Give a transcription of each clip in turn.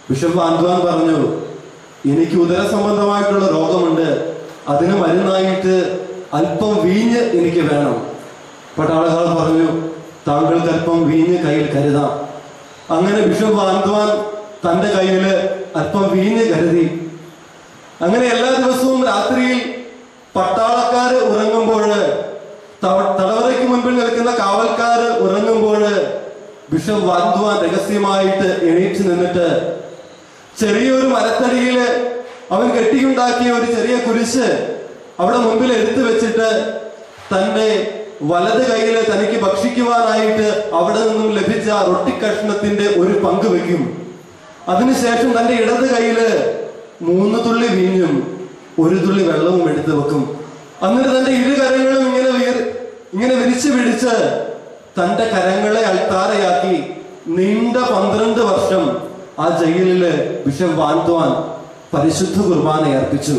bishop ആന്ത്വാൻ പറഞ്ഞു എനിക്ക് ഉദര സംബന്ധമായിട്ടുള്ള രോഗമുണ്ട് അതിന് മരുന്നായിട്ട് അല്പം വീഞ്ഞ് എനിക്ക് വേണം പട്ടാളക്കാർ പറഞ്ഞു താങ്കൾക്ക് അല്പം വീഞ്ഞ് കയ്യിൽ കരുതാം അങ്ങനെ ബിഷപ്പ് ആന്ത്വാൻ തന്റെ കയ്യിൽ അല്പം വീഞ്ഞ് കരുതി അങ്ങനെ എല്ലാ ദിവസവും രാത്രിയിൽ പട്ടാളക്കാര് ഉറങ്ങുമ്പോൾ തവ- തടവറയ്ക്ക് മുൻപിൽ നിൽക്കുന്ന കാവൽക്കാര് ഉറങ്ങുമ്പോൾ ബിഷപ്പ് വാന്തുവാൻ രഹസ്യമായിട്ട് എണീറ്റ് നിന്നിട്ട് ചെറിയൊരു മരത്തടിയില് അവൻ കെട്ടിയുണ്ടാക്കിയ ഒരു ചെറിയ കുരിശ് അവിടെ മുൻപിൽ എടുത്തു വെച്ചിട്ട് തന്റെ വലത് കൈയില് തനിക്ക് ഭക്ഷിക്കുവാനായിട്ട് അവിടെ നിന്നും ലഭിച്ച റൊട്ടിക്കഷ്ണത്തിന്റെ ഒരു പങ്ക് വെക്കും അതിനുശേഷം തന്റെ ഇടത് കൈയില് മൂന്ന് തുള്ളി വീഞ്ഞും ഒരു തുള്ളി വെള്ളവും എടുത്തു വെക്കും എന്നിട്ട് തന്റെ ഇരു കരങ്ങളും ഇങ്ങനെ വീർ- ഇങ്ങനെ വിരിച്ചു പിടിച്ച് തന്റെ കരങ്ങളെ അൾത്താരയാക്കി നീണ്ട പന്ത്രണ്ട് വർഷം ആ ജയിലില് ബിഷപ്പ് വാൻത്വാൻ പരിശുദ്ധ കുർബാന അർപ്പിച്ചു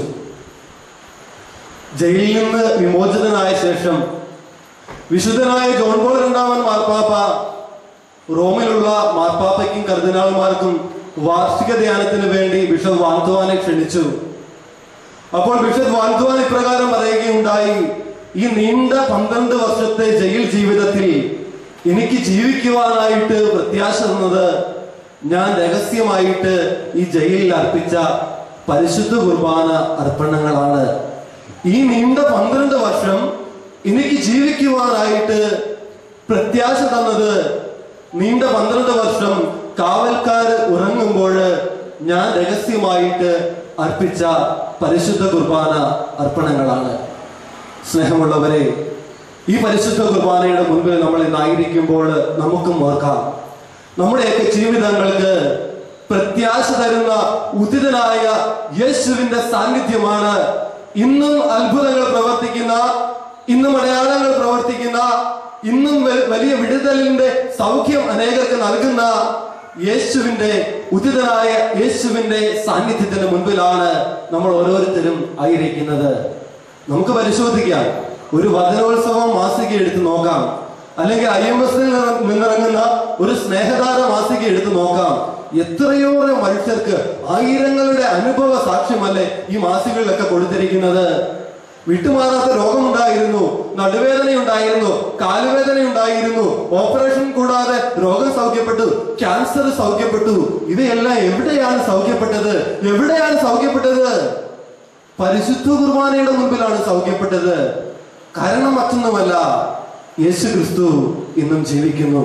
ജയിലിൽ നിന്ന് വിമോചിതനായ ശേഷം വിശുദ്ധനായ ജോൺ പോൾ രണ്ടാമൻ മാർപ്പാപ്പ റോമിലുള്ള മാർപ്പാപ്പയ്ക്കും കർദിനാൾമാർക്കും വാർഷിക ധ്യാനത്തിന് വേണ്ടി ബിഷപ്പ് വാൻതുവാനെ ക്ഷണിച്ചു അപ്പോൾ ബിഷപ്പ് വാൻതുവാൻ ഇപ്രകാരം പറയുകയുണ്ടായി ഈ നീണ്ട പന്ത്രണ്ട് വർഷത്തെ ജയിൽ ജീവിതത്തിൽ എനിക്ക് ജീവിക്കുവാനായിട്ട് പ്രത്യാശ തന്നത് ഞാൻ രഹസ്യമായിട്ട് ഈ ജയിലിൽ അർപ്പിച്ച പരിശുദ്ധ കുർബാന അർപ്പണങ്ങളാണ് ഈ നീണ്ട പന്ത്രണ്ട് വർഷം എനിക്ക് ജീവിക്കുവാനായിട്ട് പ്രത്യാശ തന്നത് നീണ്ട പന്ത്രണ്ട് വർഷം കാവൽക്കാര് ഉറങ്ങുമ്പോൾ ഞാൻ രഹസ്യമായിട്ട് അർപ്പിച്ച പരിശുദ്ധ കുർബാന അർപ്പണങ്ങളാണ് സ്നേഹമുള്ളവരെ ഈ പരിശുദ്ധ കുർബാനയുടെ മുൻപിൽ നമ്മൾ ഇന്നായിരിക്കുമ്പോൾ നമുക്കും ഓർക്കാം നമ്മുടെയൊക്കെ ജീവിതങ്ങൾക്ക് പ്രത്യാശ തരുന്ന ഉദിതനായ യേശുവിന്റെ സാന്നിധ്യമാണ് ഇന്നും അത്ഭുതങ്ങൾ പ്രവർത്തിക്കുന്ന ഇന്നും അടയാളങ്ങൾ പ്രവർത്തിക്കുന്ന ഇന്നും വ- വലിയ വിടുതലിന്റെ സൗഖ്യം അനേകർക്ക് നൽകുന്ന യേശുവിന്റെ ഉദിതനായ യേശുവിന്റെ സാന്നിധ്യത്തിന് മുൻപിലാണ് നമ്മൾ ഓരോരുത്തരും ആയിരിക്കുന്നത് നമുക്ക് പരിശോധിക്കാം ഒരു വചനോത്സവം മാസിക എടുത്ത് നോക്കാം അല്ലെങ്കിൽ ഐ എം എസിൽ നിന്നിറങ്ങുന്ന ഒരു സ്നേഹധാര മാസിക എടുത്ത് നോക്കാം എത്രയോറെ മനുഷ്യർക്ക് ആയിരങ്ങളുടെ അനുഭവ സാക്ഷ്യമല്ലേ ഈ മാസികകളിലൊക്കെ കൊടുത്തിരിക്കുന്നത് വിട്ടുമാറാത്ത രോഗമുണ്ടായിരുന്നു നടുവേദന ഉണ്ടായിരുന്നു കാലുവേദന ഉണ്ടായിരുന്നു ഓപ്പറേഷൻ കൂടാതെ രോഗം സൗഖ്യപ്പെട്ടു ക്യാൻസർ സൗഖ്യപ്പെട്ടു ഇവയെല്ലാം എവിടെയാണ് സൗഖ്യപ്പെട്ടത് എവിടെയാണ് സൗഖ്യപ്പെട്ടത് പരിശുദ്ധ കുർബാനയുടെ മുൻപിലാണ് സൗഖ്യപ്പെട്ടത് കാരണം മറ്റൊന്നുമല്ല യേശു ക്രിസ്തു ഇന്നും ജീവിക്കുന്നു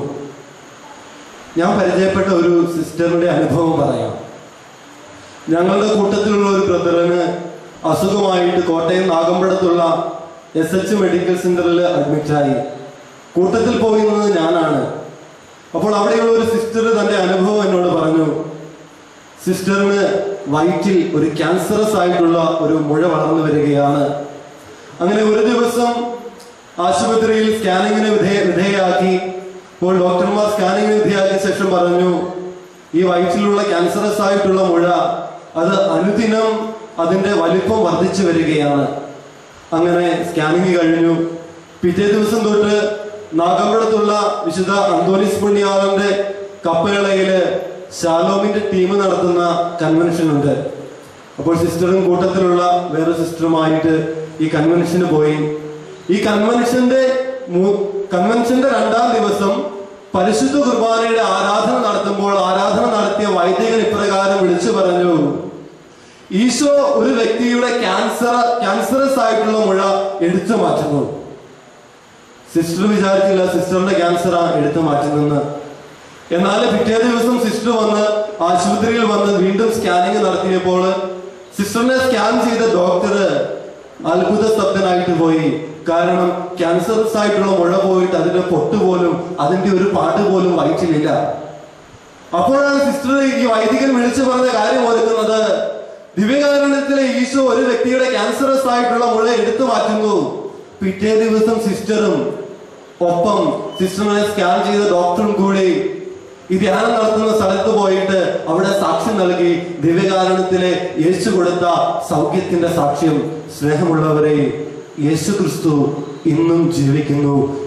ഞാൻ പരിചയപ്പെട്ട ഒരു സിസ്റ്ററിന്റെ അനുഭവം പറയാം ഞങ്ങളുടെ കൂട്ടത്തിലുള്ള ഒരു ബ്രദറിന് അസുഖമായിട്ട് കോട്ടയം നാഗമ്പടത്തുള്ള എസ് എച്ച് മെഡിക്കൽ സെന്ററിൽ അഡ്മിറ്റായി കൂട്ടത്തിൽ പോയി നിന്നത് ഞാനാണ് അപ്പോൾ അവിടെയുള്ള ഒരു സിസ്റ്റർ തന്റെ അനുഭവം എന്നോട് പറഞ്ഞു സിസ്റ്ററിന് വയറ്റിൽ ഒരു ക്യാൻസറസ് ആയിട്ടുള്ള ഒരു മുഴ വളർന്നു വരികയാണ് അങ്ങനെ ഒരു ദിവസം ആശുപത്രിയിൽ സ്കാനിങ്ങിന് വിധേയ വിധേയയാക്കി അപ്പോൾ ഡോക്ടർമാർ സ്കാനിങ്ങിന് വിധേയയാക്കിയ ശേഷം പറഞ്ഞു ഈ വയറ്റിലുള്ള ക്യാൻസറസ് ആയിട്ടുള്ള മുഴ അത് അനുദിനം അതിന്റെ വലിപ്പം വർദ്ധിച്ചു വരികയാണ് അങ്ങനെ സ്കാനിങ് കഴിഞ്ഞു പിറ്റേ ദിവസം തൊട്ട് നാഗമ്പടത്തുള്ള വിശുദ്ധ അന്തോണിസ് പുണ്യാളന്റെ കപ്പേളയില് ശാലോമിന്റെ ടീം നടത്തുന്ന കൺവെൻഷൻ ഉണ്ട് അപ്പോൾ സിസ്റ്ററും കൂട്ടത്തിലുള്ള വേറെ സിസ്റ്ററുമായിട്ട് ഈ കൺവെൻഷന് പോയി ഈ കൺവെൻഷന്റെ മൂ- കൺവെൻഷന്റെ രണ്ടാം ദിവസം പരിശുദ്ധ കുർബാനയുടെ ആരാധന നടത്തുമ്പോൾ ആരാധന നടത്തിയ വൈദികൻ ഇപ്രകാരം വിളിച്ചു പറഞ്ഞു ഈശോ ഒരു വ്യക്തിയുടെ ക്യാൻസർ ക്യാൻസറസ് ആയിട്ടുള്ള മുഴ എടുത്തു മാറ്റുന്നു സിസ്റ്റർ വിചാരിച്ചില്ല സിസ്റ്ററിന്റെ ക്യാൻസർ എടുത്തു മാറ്റുന്നെന്ന് എന്നാൽ പിറ്റേ ദിവസം സിസ്റ്റർ വന്ന് ആശുപത്രിയിൽ വന്ന് വീണ്ടും സ്കാനിങ് നടത്തിയപ്പോൾ സിസ്റ്ററിനെ സ്കാൻ ചെയ്ത ഡോക്ടർ അത്ഭുത സ്തബ്ധനായിട്ട് പോയി കാരണം ക്യാൻസറസ് ആയിട്ടുള്ള മുഴ പോയിട്ട് അതിന്റെ പൊട്ട് പോലും അതിന്റെ ഒരു പാട്ട് പോലും വയറ്റിലില്ല അപ്പോഴാണ് സിസ്റ്റർ ഈ വൈദികൻ വിളിച്ചു പറഞ്ഞ കാര്യം ഓർക്കുന്നത് ദിവ്യകാരണത്തിലെ ഈശോ ഒരു വ്യക്തിയുടെ ക്യാൻസറസ് ആയിട്ടുള്ള മുഴ എടുത്തു മാറ്റുന്നു പിറ്റേ ദിവസം സിസ്റ്ററും ഒപ്പം സിസ്റ്ററിനെ സ്കാൻ ചെയ്ത ഡോക്ടറും കൂടി ഈ ധ്യാനം നടത്തുന്ന സ്ഥലത്ത് പോയിട്ട് അവിടെ സാക്ഷ്യം നൽകി ദിവ്യകാരണത്തിലെ യേശു കൊടുത്ത സൗഖ്യത്തിന്റെ സാക്ഷ്യം സ്നേഹമുള്ളവരെ യേശു ക്രിസ്തു ഇന്നും ജീവിക്കുന്നു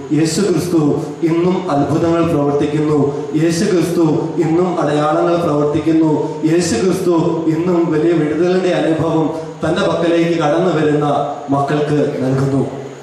യേശു ക്രിസ്തു ഇന്നും അത്ഭുതങ്ങൾ പ്രവർത്തിക്കുന്നു യേശു ക്രിസ്തു ഇന്നും അടയാളങ്ങൾ പ്രവർത്തിക്കുന്നു യേശു ക്രിസ്തു ഇന്നും വലിയ വിടുതലിന്റെ അനുഭവം തന്റെ പക്കലേക്ക് കടന്നു വരുന്ന മക്കൾക്ക് നൽകുന്നു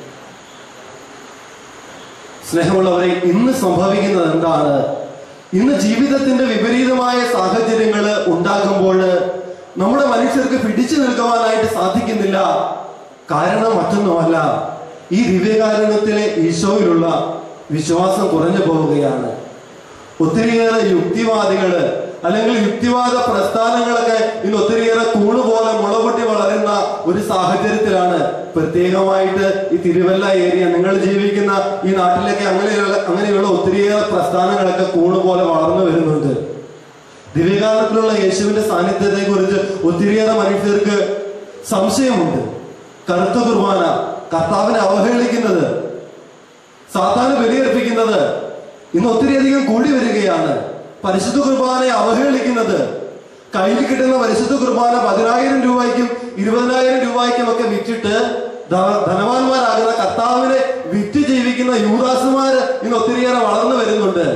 സ്നേഹമുള്ളവരെ ഇന്ന് സംഭവിക്കുന്നത് എന്താണ് ഇന്ന് ജീവിതത്തിന്റെ വിപരീതമായ സാഹചര്യങ്ങൾ ഉണ്ടാകുമ്പോൾ നമ്മുടെ മനുഷ്യർക്ക് പിടിച്ചു നിൽക്കുവാനായിട്ട് സാധിക്കുന്നില്ല കാരണം മറ്റൊന്നുമല്ല ഈ ദിവ്യകാരുണ്യത്തിലെ ഈശോയിലുള്ള വിശ്വാസം കുറഞ്ഞു പോവുകയാണ് ഒത്തിരിയേറെ യുക്തിവാദികള് അല്ലെങ്കിൽ യുക്തിവാദ പ്രസ്ഥാനങ്ങളൊക്കെ ഇന്ന് ഒത്തിരിയേറെ കൂണുപോലെ മുളപൊട്ടി വളരുന്ന ഒരു സാഹചര്യത്തിലാണ് പ്രത്യേകമായിട്ട് ഈ തിരുവല്ല ഏരിയ നിങ്ങൾ ജീവിക്കുന്ന ഈ നാട്ടിലൊക്കെ അങ്ങനെയുള്ള അങ്ങനെയുള്ള ഒത്തിരിയേറെ പ്രസ്ഥാനങ്ങളൊക്കെ കൂണുപോലെ വളർന്നു വരുന്നുണ്ട് ദിവ്യകാലത്തിലുള്ള യേശുവിന്റെ സാന്നിധ്യത്തെ കുറിച്ച് ഒത്തിരിയേറെ മനുഷ്യർക്ക് സംശയമുണ്ട് കറുത്ത കുർബാന കർത്താവിനെ അവഹേളിക്കുന്നത് സാധാരണ ബലിയർപ്പിക്കുന്നത് ഇന്ന് ഒത്തിരിയധികം കൂടി വരികയാണ് പരിശുദ്ധ കുർബാനയെ അവഹേളിക്കുന്നത് കയ്യിൽ കിട്ടുന്ന പരിശുദ്ധ കുർബാന പതിനായിരം രൂപയ്ക്കും ഇരുപതിനായിരം രൂപയ്ക്കും ഒക്കെ വിറ്റിട്ട് ധ- ധനവാന്മാരാകുന്ന കർത്താവിനെ വിറ്റ് ജീവിക്കുന്ന യൂദാസുമാര് ഇന്ന് ഒത്തിരിയേറെ വളർന്നു വരുന്നുണ്ട്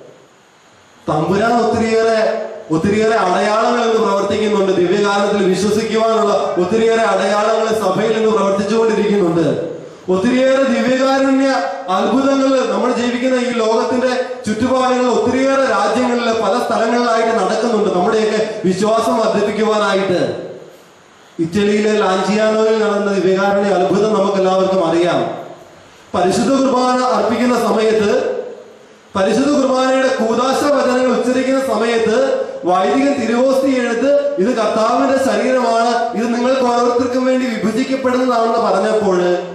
തമ്പുരാൻ ഒത്തിരിയേറെ ഒത്തിരിയേറെ അടയാളങ്ങൾ ഇന്ന് പ്രവർത്തിക്കുന്നുണ്ട് ദിവ്യകാലത്തിൽ വിശ്വസിക്കുവാനുള്ള ഒത്തിരിയേറെ അടയാളങ്ങൾ സഭയിൽ നിന്ന് പ്രവർത്തിച്ചുകൊണ്ടിരിക്കുന്നുണ്ട് ഒത്തിരിയേറെ ദിവ്യകാരുണ്യ അത്ഭുതങ്ങൾ നമ്മൾ ജീവിക്കുന്ന ഈ ലോകത്തിന്റെ ചുറ്റുപാടുകളിൽ ഒത്തിരിയേറെ രാജ്യങ്ങളിൽ പല സ്ഥലങ്ങളിലായിട്ട് നടക്കുന്നുണ്ട് നമ്മുടെയൊക്കെ വിശ്വാസം വർദ്ധിപ്പിക്കുവാനായിട്ട് ഇറ്റലിയിലെ ലാഞ്ചിയാനോയിൽ നടന്ന ദിവ്യകാരുണ്യ അത്ഭുതം നമുക്ക് എല്ലാവർക്കും അറിയാം പരിശുദ്ധ കുർബാന അർപ്പിക്കുന്ന സമയത്ത് പരിശുദ്ധ കുർബാനയുടെ കൂതാശ വചനങ്ങൾ ഉച്ചരിക്കുന്ന സമയത്ത് വൈദികൻ തിരുവോസ്തി എടുത്ത് ഇത് കർത്താവിന്റെ ശരീരമാണ് ഇത് നിങ്ങൾക്ക് ഓരോരുത്തർക്കും വേണ്ടി വിഭജിക്കപ്പെടുന്നതാണെന്ന് പറഞ്ഞപ്പോൾ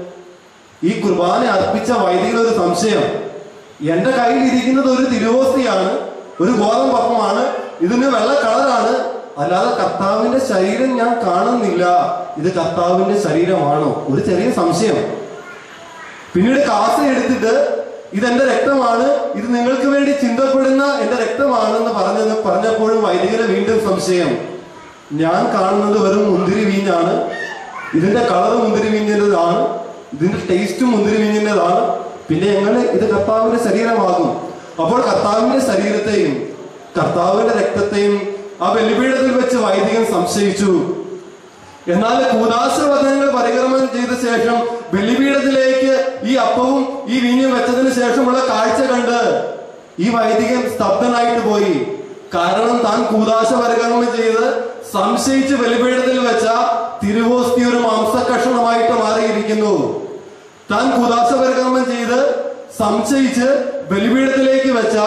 ഈ കുർബാന അർപ്പിച്ച വൈദികന് ഒരു സംശയം എന്റെ കയ്യിൽ ഇരിക്കുന്നത് ഒരു തിരുവോസ്തിയാണ് ഒരു ഗോതമ്പപ്പമാണ് ഇതിന് വെള്ള കളറാണ് അല്ലാതെ കർത്താവിന്റെ ശരീരം ഞാൻ കാണുന്നില്ല ഇത് കർത്താവിന്റെ ശരീരമാണോ ഒരു ചെറിയ സംശയം പിന്നീട് കാസ എടുത്തിട്ട് ഇതെന്റെ രക്തമാണ് ഇത് നിങ്ങൾക്ക് വേണ്ടി ചിന്തപ്പെടുന്ന എന്റെ രക്തമാണെന്ന് പറഞ്ഞത് പറഞ്ഞപ്പോഴും വൈദികന് വീണ്ടും സംശയം ഞാൻ കാണുന്നത് വെറും മുന്തിരി വീഞ്ഞാണ് ഇതിന്റെ കളർ മുന്തിരി വീഞ്ഞിൻ്റെതാണ് ഇതിന്റെ ടേസ്റ്റും മുന്തിരി വീഞ്ഞിൻ്റെതാണ് പിന്നെ എങ്ങനെ ഇത് കർത്താവിന്റെ ശരീരമാകും അപ്പോൾ കർത്താവിന്റെ ശരീരത്തെയും കർത്താവിന്റെ രക്തത്തെയും ആ ബലിപീഠത്തിൽ വെച്ച് വൈദികൻ സംശയിച്ചു എന്നാൽ കൂതാശ വചനങ്ങൾ പരിക്രമണം ചെയ്ത ശേഷം ബലിപീഠത്തിലേക്ക് ഈ അപ്പവും ഈ വീഞ്ഞും വെച്ചതിന് ശേഷമുള്ള കാഴ്ച കണ്ട് ഈ വൈദികൻ സ്തബ്ധനായിട്ട് പോയി കാരണം താൻ കൂതാശ പരിക്രമണം ചെയ്ത് സംശയിച്ച് ബലിപീഠത്തിൽ വെച്ച തിരുവോസ്തി ഒരു മാംസകഷണമായിട്ട് മാറിയിരിക്കുന്നു താൻ കൂതാശ പരിക്രമണം ചെയ്ത് സംശയിച്ച് ബലിപീഠത്തിലേക്ക് വെച്ച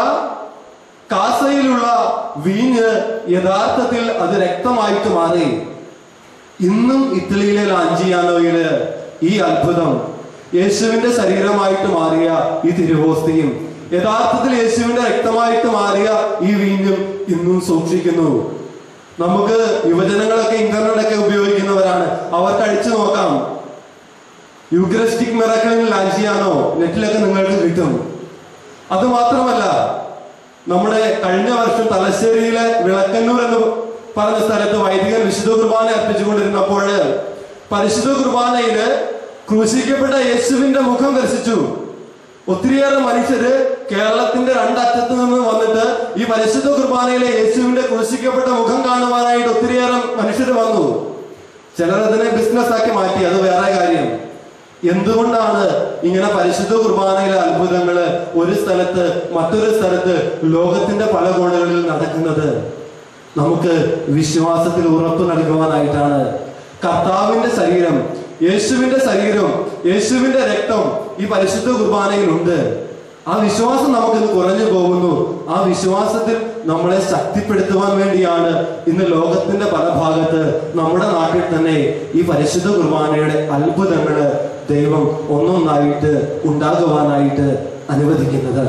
കാസയിലുള്ള വീഞ്ഞ് യഥാർത്ഥത്തിൽ അത് രക്തമായിട്ട് മാറി ഇന്നും ഇറ്റലിയിലെ ലാഞ്ചിയാനോയില് ഈ അത്ഭുതം യേശുവിന്റെ ശരീരമായിട്ട് മാറിയ ഈ തിരുവോസ്തിയും യഥാർത്ഥത്തിൽ യേശുവിന്റെ രക്തമായിട്ട് മാറിയ ഈ വീഞ്ഞും ഇന്നും സൂക്ഷിക്കുന്നു നമുക്ക് യുവജനങ്ങളൊക്കെ ഇന്റർനെറ്റ് ഒക്കെ ഉപയോഗിക്കുന്നവരാണ് അവർക്ക് അടിച്ചു നോക്കാം യുഗ്രസ്റ്റിക് മിറക്കിളിൻ ലാഞ്ചിയാനോ നെറ്റിലൊക്കെ നിങ്ങൾക്ക് കിട്ടും അത് മാത്രമല്ല നമ്മുടെ കഴിഞ്ഞ വർഷം തലശ്ശേരിയിലെ വിളക്കന്നൂർ എന്ന് പറഞ്ഞ സ്ഥലത്ത് വൈദികൻ വിശുദ്ധ കുർബാന അർപ്പിച്ചുകൊണ്ടിരുന്നപ്പോൾ പരിശുദ്ധ കുർബാനയില് ക്രൂശിക്കപ്പെട്ട യേശുവിന്റെ മുഖം ദർശിച്ചു ഒത്തിരിയേറെ മനുഷ്യര് കേരളത്തിന്റെ രണ്ടറ്റത്ത് നിന്ന് വന്നിട്ട് ഈ പരിശുദ്ധ കുർബാനയിലെ യേശുവിന്റെ ക്രൂശിക്കപ്പെട്ട മുഖം കാണുവാനായിട്ട് ഒത്തിരിയേറെ മനുഷ്യർ വന്നു ചിലർ അതിനെ ബിസിനസ് ആക്കി മാറ്റി അത് വേറെ കാര്യം എന്തുകൊണ്ടാണ് ഇങ്ങനെ പരിശുദ്ധ കുർബാനയിലെ അത്ഭുതങ്ങള് ഒരു സ്ഥലത്ത് മറ്റൊരു സ്ഥലത്ത് ലോകത്തിന്റെ പല കോണുകളിൽ നടക്കുന്നത് നമുക്ക് വിശ്വാസത്തിൽ ഉറപ്പ് നൽകുവാനായിട്ടാണ് കർത്താവിന്റെ ശരീരം യേശുവിന്റെ ശരീരം യേശുവിന്റെ രക്തം ഈ പരിശുദ്ധ കുർബാനയിലുണ്ട് ആ വിശ്വാസം നമുക്കിന്ന് കുറഞ്ഞു പോകുന്നു ആ വിശ്വാസത്തിൽ നമ്മളെ ശക്തിപ്പെടുത്തുവാൻ വേണ്ടിയാണ് ഇന്ന് ലോകത്തിന്റെ പല ഭാഗത്ത് നമ്മുടെ നാട്ടിൽ തന്നെ ഈ പരിശുദ്ധ കുർബാനയുടെ അത്ഭുതങ്ങള് ദൈവം ഒന്നൊന്നായിട്ട് ഉണ്ടാകുവാനായിട്ട് അനുവദിക്കുന്നത്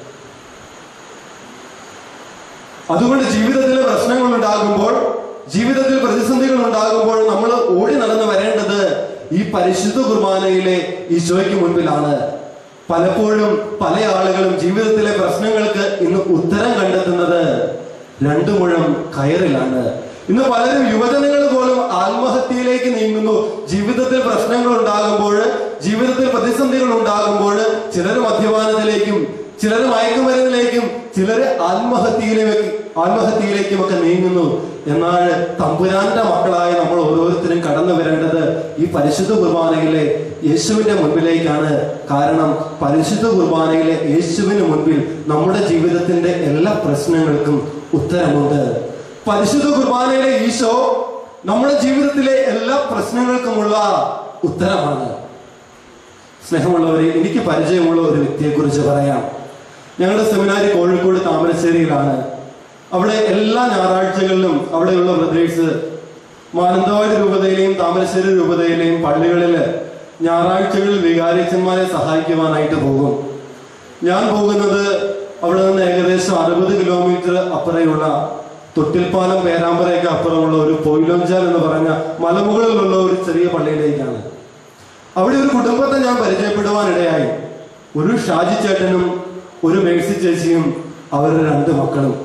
അതുകൊണ്ട് ജീവിതത്തിൽ പ്രശ്നങ്ങൾ ഉണ്ടാകുമ്പോൾ ജീവിതത്തിൽ പ്രതിസന്ധികൾ ഉണ്ടാകുമ്പോൾ നമ്മൾ ഓടി നടന്നു വരേണ്ടത് ഈ പരിശുദ്ധ കുർബാനയിലെ ഈശോയ്ക്ക് മുൻപിലാണ് പലപ്പോഴും പല ആളുകളും ജീവിതത്തിലെ പ്രശ്നങ്ങൾക്ക് ഇന്ന് ഉത്തരം കണ്ടെത്തുന്നത് രണ്ടു മുഴം കയറിലാണ് ഇന്ന് പലരും യുവജനങ്ങൾ പോലും ആത്മഹത്യയിലേക്ക് നീങ്ങുന്നു ജീവിതത്തിൽ പ്രശ്നങ്ങൾ ഉണ്ടാകുമ്പോൾ ജീവിതത്തിൽ പ്രതിസന്ധികൾ ഉണ്ടാകുമ്പോൾ ചിലർ മദ്യപാനത്തിലേക്കും ചിലർ മയക്കുമരുന്നിലേക്കും ചിലര് ആത്മഹത്യയിലേക്ക് ആത്മഹത്യയിലേക്കും ഒക്കെ നീങ്ങുന്നു എന്നാൽ തമ്പുരാന്റെ മക്കളായ നമ്മൾ ഓരോരുത്തരും കടന്നു വരേണ്ടത് ഈ പരിശുദ്ധ കുർബാനയിലെ യേശുവിന്റെ മുൻപിലേക്കാണ് കാരണം പരിശുദ്ധ കുർബാനയിലെ യേശുവിന് മുൻപിൽ നമ്മുടെ ജീവിതത്തിന്റെ എല്ലാ പ്രശ്നങ്ങൾക്കും ഉത്തരമുണ്ട് പരിശുദ്ധ കുർബാനയിലെ ഈശോ നമ്മുടെ ജീവിതത്തിലെ എല്ലാ പ്രശ്നങ്ങൾക്കുമുള്ള ഉത്തരമാണ് സ്നേഹമുള്ളവരെ എനിക്ക് പരിചയമുള്ള ഒരു വ്യക്തിയെക്കുറിച്ച് പറയാം ഞങ്ങളുടെ സെമിനാരി കോഴിക്കോട് താമരശ്ശേരിയിലാണ് അവിടെ എല്ലാ ഞായറാഴ്ചകളിലും അവിടെയുള്ള ബ്രദേഴ്സ് മാനന്തവാടി രൂപതയിലെയും താമരശ്ശേരി രൂപതയിലെയും പള്ളികളിൽ ഞായറാഴ്ചകളിൽ വികാരിച്ചന്മാരെ സഹായിക്കുവാനായിട്ട് പോകും ഞാൻ പോകുന്നത് അവിടെ നിന്ന് ഏകദേശം അറുപത് കിലോമീറ്റർ അപ്പുറയുള്ള തൊട്ടിൽപ്പാലം പേരാമ്പറയൊക്കെ അപ്പുറമുള്ള ഒരു പൊയിലോഞ്ചാൽ എന്ന് പറഞ്ഞ മലമുകളിലുള്ള ഒരു ചെറിയ പള്ളിയിലേക്കാണ് അവിടെ ഒരു കുടുംബത്തെ ഞാൻ പരിചയപ്പെടുവാനിടയായി ഒരു ഷാജി ചേട്ടനും ഒരു മേഴ്സി ചേച്ചിയും അവരുടെ രണ്ട് മക്കളും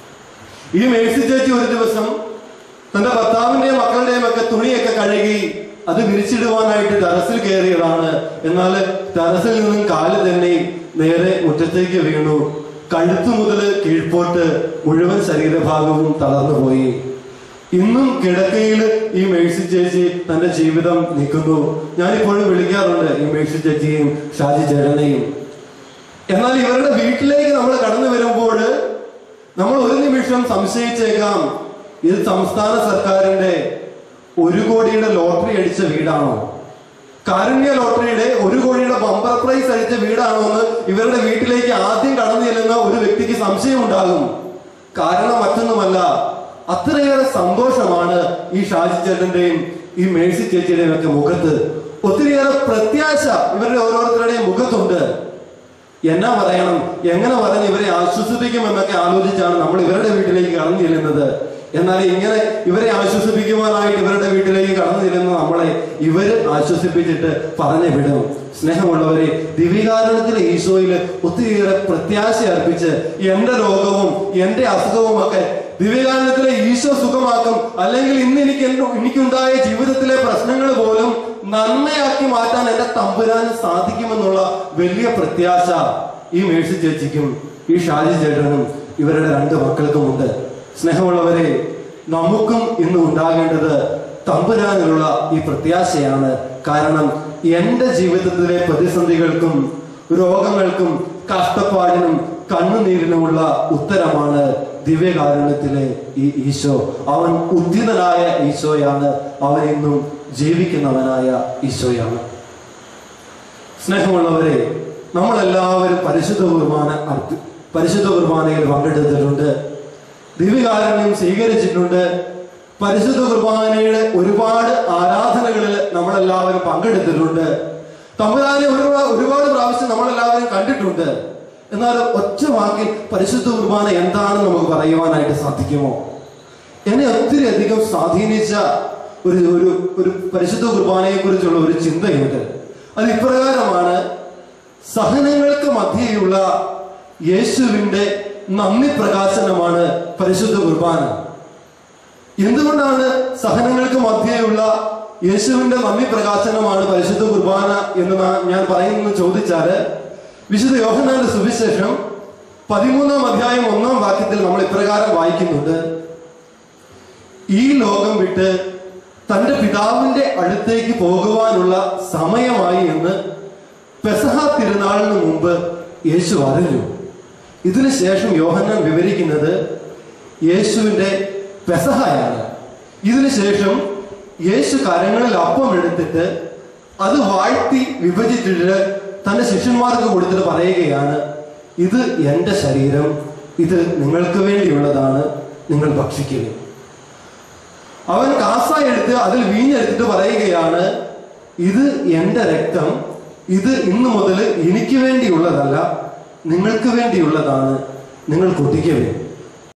ഈ മേഴ്സി ചേച്ചി ഒരു ദിവസം തന്റെ ഭർത്താവിന്റെയും മക്കളുടെയും ഒക്കെ തുണിയൊക്കെ കഴുകി അത് വിരിച്ചിടുവാനായിട്ട് ടെറസിൽ കയറിയതാണ് എന്നാൽ ടെറസിൽ നിന്നും കാല് തന്നെ നേരെ മുറ്റത്തേക്ക് വീണു കഴുത്തു മുതൽ കീഴ്പോട്ട് മുഴുവൻ ശരീരഭാഗവും തളർന്നുപോയി ഇന്നും കിടക്കയിൽ ഈ മേഴ്സി ചേച്ചി തന്റെ ജീവിതം നിൽക്കുന്നു ഞാനിപ്പോഴും വിളിക്കാറുണ്ട് ഈ മേഴ്സി ചേച്ചിയെയും ഷാജി ചേട്ടനെയും എന്നാൽ ഇവരുടെ വീട്ടിലേക്ക് നമ്മൾ കടന്നു വരുമ്പോൾ നമ്മൾ ഒരു നിമിഷം സംശയിച്ചേക്കാം ഇത് സംസ്ഥാന സർക്കാരിന്റെ ഒരു കോടിയുടെ ലോട്ടറി അടിച്ച വീടാണോ കാരുണ്യ ലോട്ടറിയുടെ ഒരു കോടിയുടെ ബമ്പർ പ്രൈസ് അടിച്ച വീടാണോ എന്ന് ഇവരുടെ വീട്ടിലേക്ക് ആദ്യം കടന്നു ചെല്ലുന്ന ഒരു വ്യക്തിക്ക് സംശയം ഉണ്ടാകും കാരണം മറ്റൊന്നുമല്ല അത്രയേറെ സന്തോഷമാണ് ഈ ഷാജി ചേട്ടന്റെയും ഈ മേഴ്സി ചേച്ചിയുടെയും ഒക്കെ മുഖത്ത് ഒത്തിരിയേറെ പ്രത്യാശ ഇവരുടെ ഓരോരുത്തരുടെയും മുഖത്തുണ്ട് എന്നാ പറയണം എങ്ങനെ പറഞ്ഞ് ഇവരെ ആശ്വസിപ്പിക്കുമെന്നൊക്കെ ആലോചിച്ചാണ് നമ്മൾ ഇവരുടെ വീട്ടിലേക്ക് കടന്നു ചെല്ലുന്നത് എന്നാൽ ഇങ്ങനെ ഇവരെ ആശ്വസിപ്പിക്കുവാനായിട്ട് ഇവരുടെ വീട്ടിലേക്ക് കടന്നു ചെല്ലുന്ന നമ്മളെ ഇവര് ആശ്വസിപ്പിച്ചിട്ട് പറഞ്ഞു വിടും സ്നേഹമുള്ളവരെ ദിവികാരണത്തിലെ ഈശോയില് ഒത്തിരിയേറെ പ്രത്യാശ അർപ്പിച്ച് എന്റെ രോഗവും എന്റെ അസുഖവും ഒക്കെ ദിവ്യകാരണത്തിലെ ഈശോ സുഖമാക്കും അല്ലെങ്കിൽ ഇന്ന് എനിക്ക് എന്റെ- എനിക്കുണ്ടായ ജീവിതത്തിലെ പ്രശ്നങ്ങൾ പോലും നന്മയാക്കി മാറ്റാൻ എന്റെ തമ്പുരാന് സാധിക്കുമെന്നുള്ള വലിയ പ്രത്യാശ ഈ മേഴ്സി ചേച്ചിക്കും ഈ ഷാജി ചേട്ടനും ഇവരുടെ രണ്ട് മക്കൾക്കും ഉണ്ട് സ്നേഹമുള്ളവരെ നമുക്കും ഇന്ന് ഉണ്ടാകേണ്ടത് തമ്പുരാനിലുള്ള ഈ പ്രത്യാശയാണ് കാരണം എന്റെ ജീവിതത്തിലെ പ്രതിസന്ധികൾക്കും രോഗങ്ങൾക്കും കഷ്ടപ്പാടിനും കണ്ണുനീരിനുമുള്ള ഉത്തരമാണ് ദിവ്യകാരുണ്യത്തിലെ ഈ ഈശോ അവൻ ഉദ്ധിതനായ ഈശോയാണ് അവൻ ഇന്നും ജീവിക്കുന്നവനായ ഈശോയാണ് സ്നേഹമുള്ളവരെ നമ്മളെല്ലാവരും പരിശുദ്ധ കുർബാന അർപ്പി പരിശുദ്ധ കുർബാനയിൽ പങ്കെടുത്തിട്ടുണ്ട് ദിവ്യകാരുണ്യം സ്വീകരിച്ചിട്ടുണ്ട് പരിശുദ്ധ കുർബാനയുടെ ഒരുപാട് ആരാധനകളിൽ നമ്മളെല്ലാവരും പങ്കെടുത്തിട്ടുണ്ട് തമ്പുരാനെ ഒരുപാട് ഒരുപാട് പ്രാവശ്യം നമ്മളെല്ലാവരും കണ്ടിട്ടുണ്ട് എന്നാൽ ഒറ്റ വാക്കിൽ പരിശുദ്ധ കുർബാന എന്താണെന്ന് നമുക്ക് പറയുവാനായിട്ട് സാധിക്കുമോ എന്നെ ഒത്തിരി അധികം സ്വാധീനിച്ച ഒരു ഒരു ഒരു പരിശുദ്ധ കുർബാനയെ കുറിച്ചുള്ള ഒരു ചിന്തയുണ്ട് അത് ഇപ്രകാരമാണ് സഹനങ്ങൾക്ക് മധ്യയുള്ള യേശുവിന്റെ നന്ദി പ്രകാശനമാണ് പരിശുദ്ധ കുർബാന എന്തുകൊണ്ടാണ് സഹനങ്ങൾക്ക് മധ്യയുള്ള യേശുവിന്റെ നന്ദി പ്രകാശനമാണ് പരിശുദ്ധ കുർബാന എന്ന് നാ- ഞാൻ പറയുന്നു ചോദിച്ചാല് വിശുദ്ധ യോഹന്നാന്റെ സുവിശേഷം പതിമൂന്നാം അധ്യായം ഒന്നാം വാക്യത്തിൽ നമ്മൾ ഇപ്രകാരം വായിക്കുന്നുണ്ട് ഈ ലോകം വിട്ട് തന്റെ പിതാവിന്റെ അടുത്തേക്ക് പോകുവാനുള്ള സമയമായി എന്ന് പെസഹ തിരുനാളിന് മുമ്പ് യേശു അറിഞ്ഞു ഇതിനുശേഷം യോഹന്നാൻ വിവരിക്കുന്നത് യേശുവിന്റെ പെസഹയാണ് ഇതിനുശേഷം യേശു കരങ്ങളിൽ അപ്പം എടുത്തിട്ട് അത് വാഴ്ത്തി വിഭജിച്ചിട്ട് തന്റെ ശിഷ്യന്മാർക്ക് കൊടുത്തിട്ട് പറയുകയാണ് ഇത് എന്റെ ശരീരം ഇത് നിങ്ങൾക്ക് വേണ്ടിയുള്ളതാണ് നിങ്ങൾ ഭക്ഷിക്കുക അവൻ കാസ എടുത്ത് അതിൽ വീഞ്ഞെടുത്തിട്ട് പറയുകയാണ് ഇത് എന്റെ രക്തം ഇത് ഇന്നു മുതൽ എനിക്ക് വേണ്ടിയുള്ളതല്ല നിങ്ങൾക്ക് വേണ്ടിയുള്ളതാണ് നിങ്ങൾ കുടിക്കവേ